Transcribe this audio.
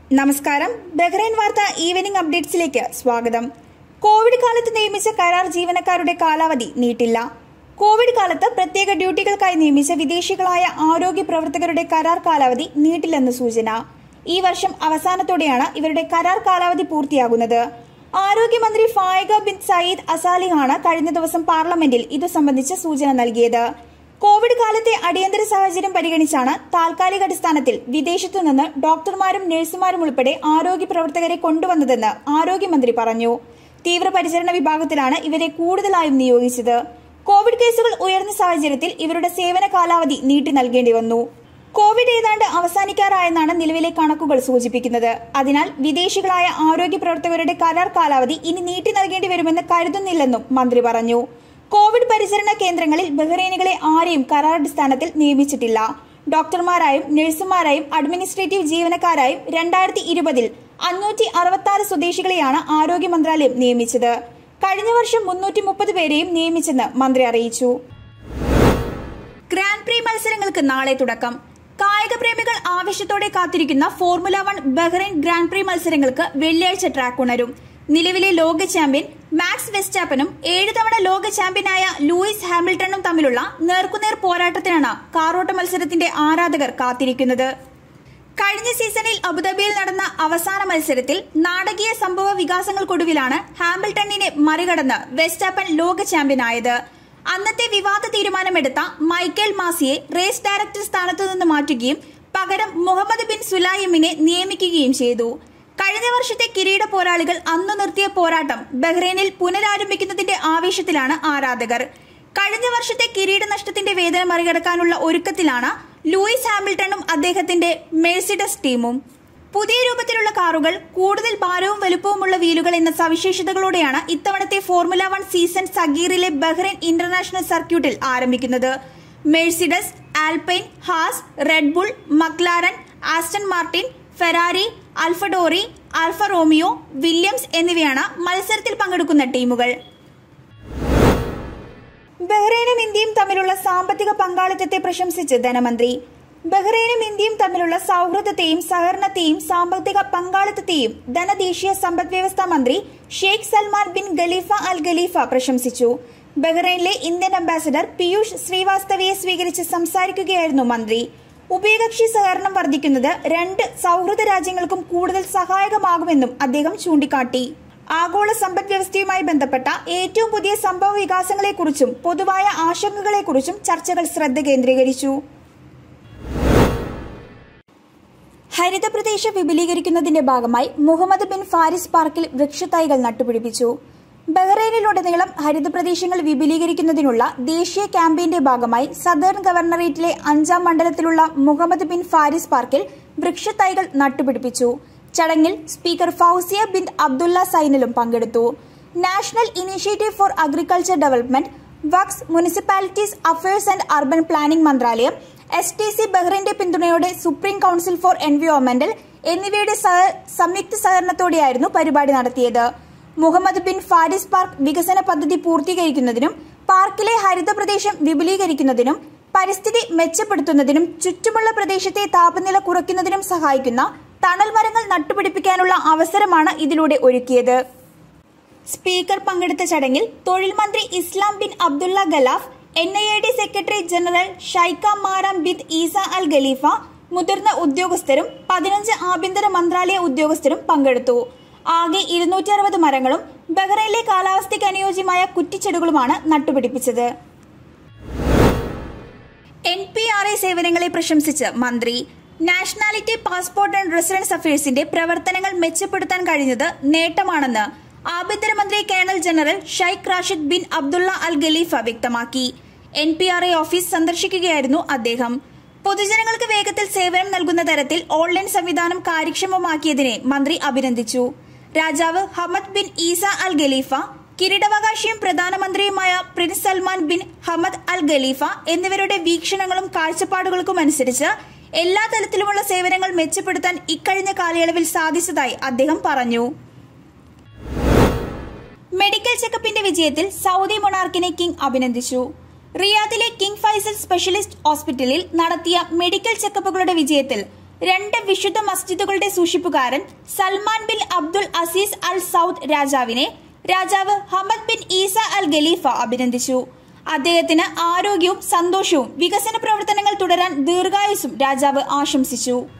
നമസ്കാരം ബഹ്റൈൻ വാർത്ത ഈവനിംഗ് അപ്ഡേറ്റ്സിലേക്ക് സ്വാഗതം കോവിഡ് കാലത്ത് നിയമിച്ച കരാർ ജീവനക്കാരുടെ കാലാവധി നീട്ടില്ല കോവിഡ് കാലത്ത് പ്രത്യേക ഡ്യൂട്ടികൾക്കായി നിയമിച്ച വിദേശികളായ ആരോഗ്യ പ്രവർത്തകരുടെ കരാർ കാലാവധി നീട്ടില്ലെന്ന് സൂചന ഈ വർഷം അവസാനത്തോടെയാണ് ഇവരുടെ കരാർ കാലാവധി പൂർത്തിയാകുന്നത് ആരോഗ്യമന്ത്രി ഫായിക ബിൻ സയ്യിദ് അസാലിഹാണ് കഴിഞ്ഞ ദിവസം പാർലമെന്റിൽ ഇതു സംബന്ധിച്ച സൂചന നൽകിയത് കോവിഡ് കാലത്തെ അടിയന്തര സാഹചര്യം പരിഗണിച്ചാണ് താൽക്കാലിക അടിസ്ഥാനത്തിൽ വിദേശത്തു നിന്ന് ഡോക്ടർമാരും നഴ്സുമാരും ഉൾപ്പെടെ ആരോഗ്യ പ്രവർത്തകരെ കൊണ്ടുവന്നതെന്ന് ആരോഗ്യമന്ത്രി പറഞ്ഞു തീവ്രപരിചരണ വിഭാഗത്തിലാണ് ഇവരെ കൂടുതലായും നിയോഗിച്ചത് കോവിഡ് കേസുകൾ ഉയർന്ന സാഹചര്യത്തിൽ ഇവരുടെ സേവന കാലാവധി നീട്ടി നൽകേണ്ടി വന്നു കോവിഡ് ഏതാണ്ട് അവസാനിക്കാറായെന്നാണ് നിലവിലെ കണക്കുകൾ സൂചിപ്പിക്കുന്നത് അതിനാൽ വിദേശികളായ ആരോഗ്യ പ്രവർത്തകരുടെ കരാർ കാലാവധി ഇനി നീട്ടി നൽകേണ്ടി വരുമെന്ന് കരുതുന്നില്ലെന്നും മന്ത്രി പറഞ്ഞു കോവിഡ് പരിചരണ കേന്ദ്രങ്ങളിൽ ബഹ്റൈനികളെ ആരെയും കരാറടിസ്ഥാനത്തിൽ നിയമിച്ചിട്ടില്ല ഡോക്ടർമാരായും നഴ്സുമാരായും അഡ്മിനിസ്ട്രേറ്റീവ് ജീവനക്കാരായും രണ്ടായിരത്തി ഇരുപതിൽ അഞ്ഞൂറ്റി അറുപത്തി ആറ് സ്വദേശികളെയാണ് ആരോഗ്യ മന്ത്രാലയം നിയമിച്ചത് കഴിഞ്ഞ വർഷം മുന്നൂറ്റി മുപ്പത് പേരെയും നിയമിച്ചെന്ന് മന്ത്രി അറിയിച്ചു ഗ്രാൻഡ് പ്രീ മത്സരങ്ങൾക്ക് നാളെ തുടക്കം കായിക പ്രേമികൾ ആവശ്യത്തോടെ കാത്തിരിക്കുന്ന formula one Bahrain grand prix മത്സരങ്ങൾക്ക് വെള്ളിയാഴ്ച ട്രാക്ക് ഉണരും നിലവിലെ ലോക ചാമ്പ്യൻ മാക്സ് വെസ്റ്റാപ്പനും ഏഴ് തവണ ലോക ചാമ്പ്യനായ ലൂയിസ് ഹാമിൽട്ടണും തമ്മിലുള്ള നേർക്കുനേർ പോരാട്ടത്തിനാണ് കാറോട്ട മത്സരത്തിന്റെ ആരാധകർ കാത്തിരിക്കുന്നത് കഴിഞ്ഞ സീസണിൽ അബുദാബിയിൽ നടന്ന അവസാന മത്സരത്തിൽ നാടകീയ സംഭവ വികാസങ്ങൾക്കൊടുവിലാണ് ഹാമിൽട്ടണിനെ മറികടന്ന് വെസ്റ്റാപ്പൻ ലോക ചാമ്പ്യനായത് അന്നത്തെ വിവാദ തീരുമാനമെടുത്ത മൈക്കേൽ മാസിയെ റേസ് ഡയറക്ടർ സ്ഥാനത്തു നിന്ന് മാറ്റുകയും പകരം മുഹമ്മദ് ബിൻ സുലായിമിനെ നിയമിക്കുകയും ചെയ്തു കഴിഞ്ഞ വർഷത്തെ കിരീട പോരാളികൾ അന്നു നിർത്തിയ പോരാട്ടം ബഹ്റൈനിൽ പുനരാരംഭിക്കുന്നതിന്റെ ആവേശത്തിലാണ് ആരാധകർ കഴിഞ്ഞ വർഷത്തെ കിരീട നഷ്ടത്തിന്റെ വേദന മറികടക്കാനുള്ള ഒരുക്കത്തിലാണ് ലൂയിസ് ഹാമിൽട്ടണും അദ്ദേഹത്തിന്റെ മെഴ്സിഡസ് ടീമും പുതിയ രൂപത്തിലുള്ള കാറുകൾ കൂടുതൽ ഭാരവും വലുപ്പവുമുള്ള വീലുകൾ എന്ന സവിശേഷതകളോടെയാണ് ഇത്തവണത്തെ ഫോർമുല വൺ സീസൺ സഗീറിലെ ബഹ്റൈൻ ഇന്റർനാഷണൽ സർക്യൂട്ടിൽ ആരംഭിക്കുന്നത് Mercedes Alpine Haas Red Bull McLaren Aston Martin Ferrari AlphaTauri Alfa Romeo Williams എന്നിവയാണ് മത്സരത്തിൽ പങ്കെടുക്കുന്ന ടീമുകൾ ബഹ്റൈനും ഇന്ത്യയും തമ്മിലുള്ള സാമ്പത്തിക പങ്കാളിത്തത്തെ പ്രശംസിച്ച് ധനമന്ത്രി ബഹ്റൈനും ഇന്ത്യയും തമ്മിലുള്ള സൗഹൃദത്തെയും സഹകരണത്തെയും സാമ്പത്തിക പങ്കാളിത്തത്തെയും ധനദേശീയ സമ്പദ് വ്യവസ്ഥാ മന്ത്രി Sheikh Salman bin Khalifa al Khalifa പ്രശംസിച്ചു ബഹ്റൈനിലെ ഇന്ത്യൻ അംബാസഡർ പീയൂഷ് ശ്രീവാസ്തവയെ സ്വീകരിച്ച് സംസാരിക്കുകയായിരുന്നു മന്ത്രി ഉഭയകക്ഷി സഹകരണം വർദ്ധിക്കുന്നത് രണ്ട് സൗഹൃദ രാജ്യങ്ങൾക്കും കൂടുതൽ സഹായകമാകുമെന്നും അദ്ദേഹം ചൂണ്ടിക്കാട്ടി ആഗോള സമ്പദ് വ്യവസ്ഥയുമായി ബന്ധപ്പെട്ട ഏറ്റവും പുതിയ സംഭവ വികാസങ്ങളെക്കുറിച്ചും പൊതുവായ ആശങ്കകളെക്കുറിച്ചും ചർച്ചകൾ ശ്രദ്ധ കേന്ദ്രീകരിച്ചു ഹരിതപ്രദേശം വിപുലീകരിക്കുന്നതിന്റെ ഭാഗമായി മുഹമ്മദ് ബിൻ ഫാരിസ് പാർക്കിൽ വൃക്ഷത്തൈകൾ നട്ടുപിടിപ്പിച്ചു ബഹ്റൈനിലുടനീളം ഹരിതപ്രദേശങ്ങൾ വിപുലീകരിക്കുന്നതിനുള്ള ദേശീയ ക്യാമ്പയിന്റെ ഭാഗമായി സദേൺ ഗവർണറേറ്റിലെ അഞ്ചാം മണ്ഡലത്തിലുള്ള മുഹമ്മദ് ബിൻ ഫാരിസ് പാർക്കിൽ വൃക്ഷത്തൈകൾ നട്ടുപിടിപ്പിച്ചു ചടങ്ങിൽ സ്പീക്കർ ഫൌസിയ ബിൻ അബ്ദുള്ള സൈനലും പങ്കെടുത്തു national initiative for agriculture development works municipalities affairs and urban planning മന്ത്രാലയം എസ് ടി സി ബഹ്റൈന്റെ പിന്തുണയോടെ സുപ്രീം കൌൺസിൽ ഫോർ എൻവയോൺമെന്റൽ എന്നിവയുടെ സംയുക്ത സഹകരണത്തോടെയായിരുന്നു പരിപാടി നടത്തിയത് മുഹമ്മദ് ബിൻ ഫാരിസ് പാർക്ക് വികസന പദ്ധതി പൂർത്തീകരിക്കുന്നതിനും പാർക്കിലെ ഹരിത പ്രദേശം വിപുലീകരിക്കുന്നതിനും പരിസ്ഥിതി മെച്ചപ്പെടുത്തുന്നതിനും ചുറ്റുമുള്ള പ്രദേശത്തെ താപനില കുറയ്ക്കുന്നതിനും സഹായിക്കുന്ന തണൽ മരങ്ങൾ നട്ടുപിടിപ്പിക്കാനുള്ള അവസരമാണ് ഇതിലൂടെ ഒരുക്കിയത് സ്പീക്കർ പങ്കെടുത്ത ചടങ്ങിൽ തൊഴിൽ മന്ത്രി Islam bin Abdullah Ghalaf N I A D secretary general Shaikha Maram bin Isa al ഖലീഫ മുതിർന്ന ഉദ്യോഗസ്ഥരും പതിനഞ്ച് ആഭ്യന്തര മന്ത്രാലയ ഉദ്യോഗസ്ഥരും പങ്കെടുത്തു ആകെ ഇരുന്നൂറ്റി അറുപത് മരങ്ങളും ബഹ്റൈനിലെ കാലാവസ്ഥയ്ക്ക് അനുയോജ്യമായ കുറ്റിച്ചെടികളുമാണ് നട്ടുപിടിപ്പിച്ചത് എൻ പി ആർ ഐ സേവനങ്ങളെ പ്രശംസിച്ച് മന്ത്രി നാഷണാലിറ്റി പാസ്പോർട്ട് ആൻഡ് റെസിഡൻസ് അഫയേഴ്സിന്റെ പ്രവർത്തനങ്ങൾ മെച്ചപ്പെടുത്താൻ കഴിഞ്ഞത് നേട്ടമാണെന്ന് ആഭ്യന്തരമന്ത്രി colonel general Shaikh Rashid bin Abdullah al Khalifa വ്യക്തമാക്കി N P R I office സന്ദർശിക്കുകയായിരുന്നു അദ്ദേഹം പൊതുജനങ്ങൾക്ക് വേഗത്തിൽ സേവനം നൽകുന്ന തരത്തിൽ ഓൺലൈൻ സംവിധാനം കാര്യക്ഷമമാക്കിയതിനെ മന്ത്രി അഭിനന്ദിച്ചു രാജാവ് Hamad bin Isa al Khalifa കിരീടാവകാശിയും പ്രധാനമന്ത്രിയുമായ prince Salman bin Hamad al Khalifa എന്നിവരുടെ വീക്ഷണങ്ങളും കാഴ്ചപ്പാടുകൾക്കും അനുസരിച്ച് എല്ലാ തലത്തിലുമുള്ള സേവനങ്ങൾ മെച്ചപ്പെടുത്താൻ ഇക്കഴിഞ്ഞ കാലയളവിൽ സാധിച്ചതായി അദ്ദേഹം പറഞ്ഞു മെഡിക്കൽ ചെക്കപ്പിന്റെ വിജയത്തിൽ സൗദി മൊണാർക്കിനെ കിങ് അഭിനന്ദിച്ചു റിയാദിലെ കിങ് ഫൈസൽ സ്പെഷ്യലിസ്റ്റ് ഹോസ്പിറ്റലിൽ നടത്തിയ മെഡിക്കൽ ചെക്കപ്പുകളുടെ വിജയത്തിൽ രണ്ട് വിശുദ്ധ മസ്ജിദുകളുടെ സൂക്ഷിപ്പുകാരൻ Salman bin Abdul Aziz al Saud രാജാവിനെ രാജാവ് Hamad bin Isa al Khalifa അഭിനന്ദിച്ചു അദ്ദേഹത്തിന് ആരോഗ്യവും സന്തോഷവും വികസന പ്രവർത്തനങ്ങൾ തുടരാൻ ദീർഘായുസും രാജാവ് ആശംസിച്ചു